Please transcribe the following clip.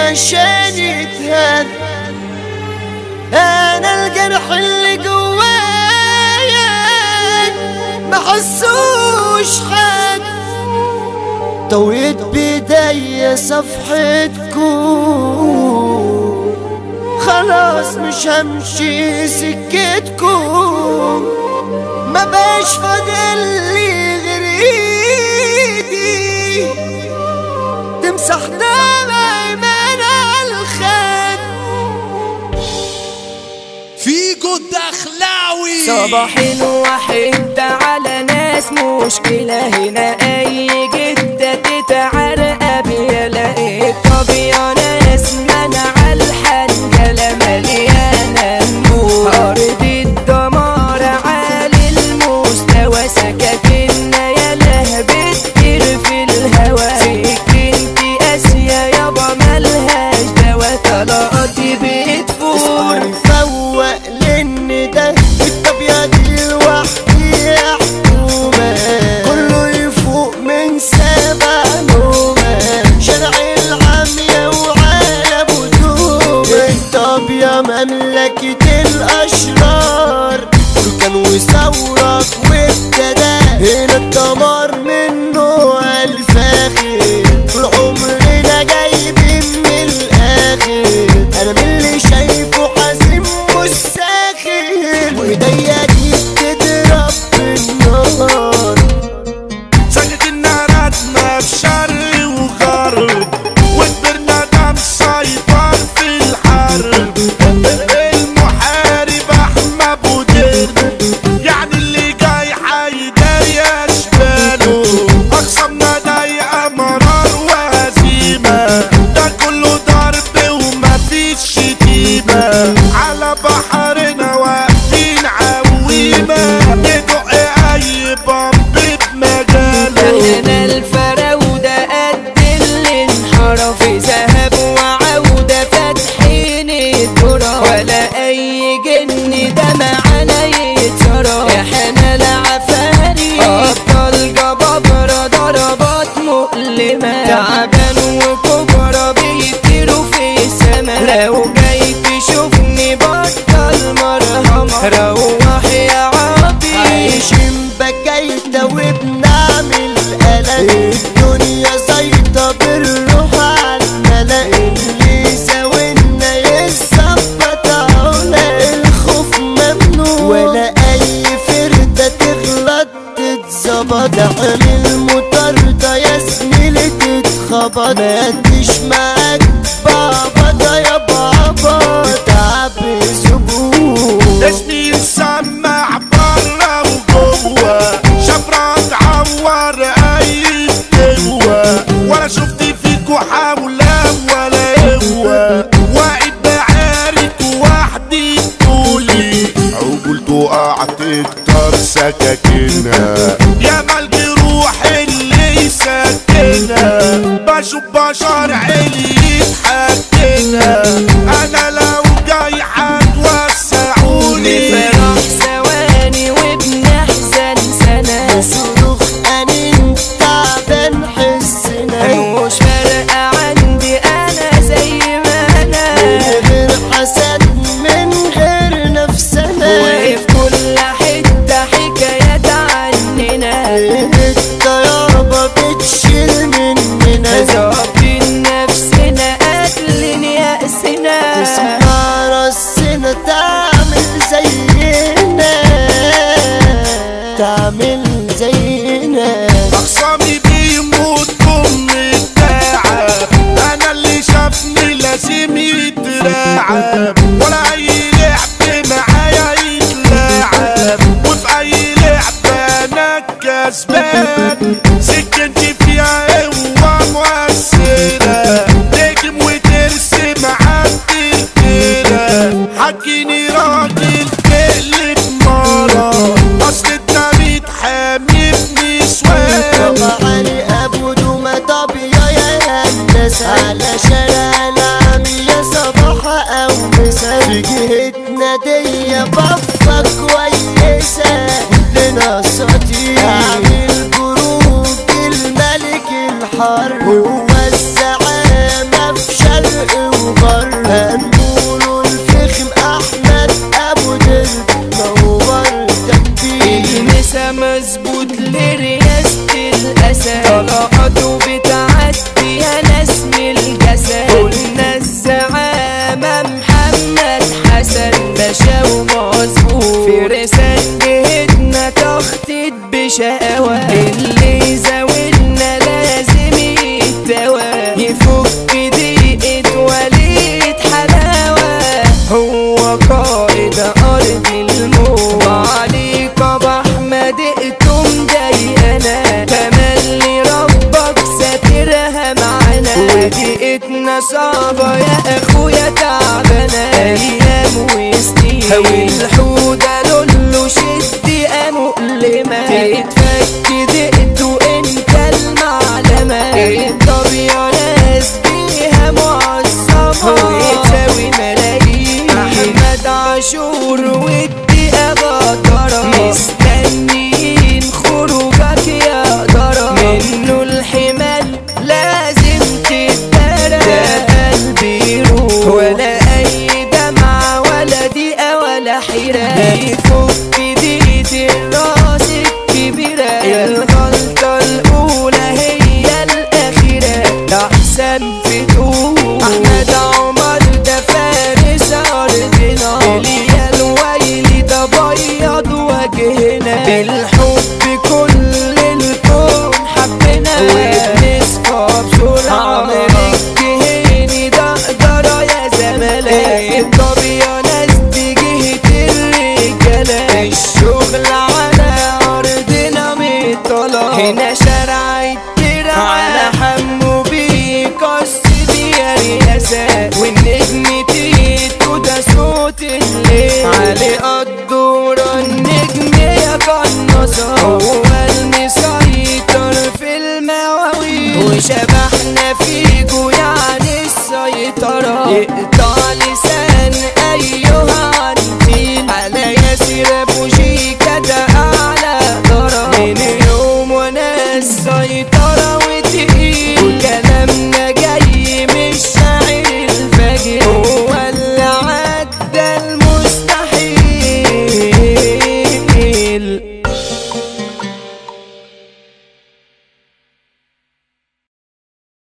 عشان يتهد انا الجرح اللي جوايا ما حسوش حد طويت بيدي صفحتكم خلاص مش همشي سكتكم ما بقاش فاضل لي غير ايدي تمسح دمعي من الخد فيجو الدخلاوي صباح الوحيد على ناس مشكلة هنا أي جدة تتعرقب يا لقيت طب يا ناس منع الحنجلة مليانة نمور أرض الدمار عالي المستوى سكاكنا يا لهبة كتير في الهوا سكنتي قاسية يابا ملهاش دوا طلقاتي بتفور اسمعني فوق لان ده الطبيعة دي لوحدي يا حكومة كله يفوق من سبع نومة شارع العمية وعالم ودومة الطبيعة مملكة الأشرار بركان وثورك وابتدى هنا الدمار منه الفاخر طول عمرنا جايبين من الآخر أنا من اللي شايفه حزين مش ساخر وإيديا دي بتضرب بالنار سكت الناراتنا في شر وغرب وكبرنا ده مسيطر في الحرب المحارب احمى بودر يعني اللي جاي حيداري اشباله اخصمنا ضيقه مرار وهزيمه ده كله ضرب ومفيش شتيمه على بحرنا واقفين عويمه ندق اي بمب بمجاله هنا الفراودة قد اللي انحرف ذهب وعودة فاتحين التراب ولا أي جن ده معانا يتصرف احنا العفاري أبطال جبابرة ضربات مؤلمة تعبان وكبرى بيطيروا في السما لو جاي تشوفني بطل مرهمة روح يا عبيد عايشين بكايدة وبنعمل قلق الدنيا زيطة بالروح عالملأ اللي ساوينا يثبت علا الخوف ممنوع ولا أي فردة تغلط تتظبط اعمل مطاردة يا زميلي تتخبط ما تجيش معاك بابا ده يا بابا تعب زبون اسمي مسمع برا وجوه شفرة تعور اي قوة ولا شفت فيكو حولة ولا قوة واقف بعارك وحدي طولي عقول تقع تكتر سكاكينها يا ملك روح اللي يسكنها بشوف بشر علي يتحكنها انا لو جاي هتوسعوني نفرح ثواني وبنحزن سنة صاروخ أنين تعبان حسنا مش فارقة عندي أنا زي ما أنا من غير حسد من غير نفسنا وفي كل حتة حكايات عننا الطيابة بتشيل مننا ظابطين نفسنا قاتلين يأسنا اسمع راسنا تعمل زينا تعمل زينا اخصامي بيموتوا من التعب انا اللي شافني لازم يترعب ولا اي لعب معايا يتلعب وفي اي لعبة انا كسبان سكنتي فيها قوة مؤثرة تهجم وترسم عندي الكرة حكيني راجل تقلب مرة اصل انت بتحامي في نسوان طب علي ابو دومة طب يا يا الناس على شارع العامية صباحة او مساء في جهتنا دي بفة كويسة لنا سطير اعمل جروب صعبة يا اخويا تعبانة ايام وسنين والحودة لولو شدي مؤلمة تتفك دقت وانت المعلمة طب يا ناس بيها معظمة وتساوي ملايين احمد عاشور والدقيقة غدرة مستنيين خروجك يا درة منه الحمال لازم تتدرى ده قلبي يروح ولا اي دمعة ولا دقيقة ولا حيرة يفك دقيقة الراس الكبيرة الغلطة الأولى هي الأخيرة ده أحسن فتوح أحمد عمر ده فارس أرضنا إليا الويلي ده بيض وجهنا بالحب كل الكون حبنا وبنصفى بسرعة عمر الجهيني ده قدرة يا زملاء طب يا ناس دي جهة الرجالة الشغل على أرضنا مطلع هنا شارع الترعة على حمو بيقصد يا رياسات والنجم تيتو ده صوت الليل علي قدورة النجم يا قناصة هو المسيطر في المواويل وشبحنا فيكو يعني السيطرة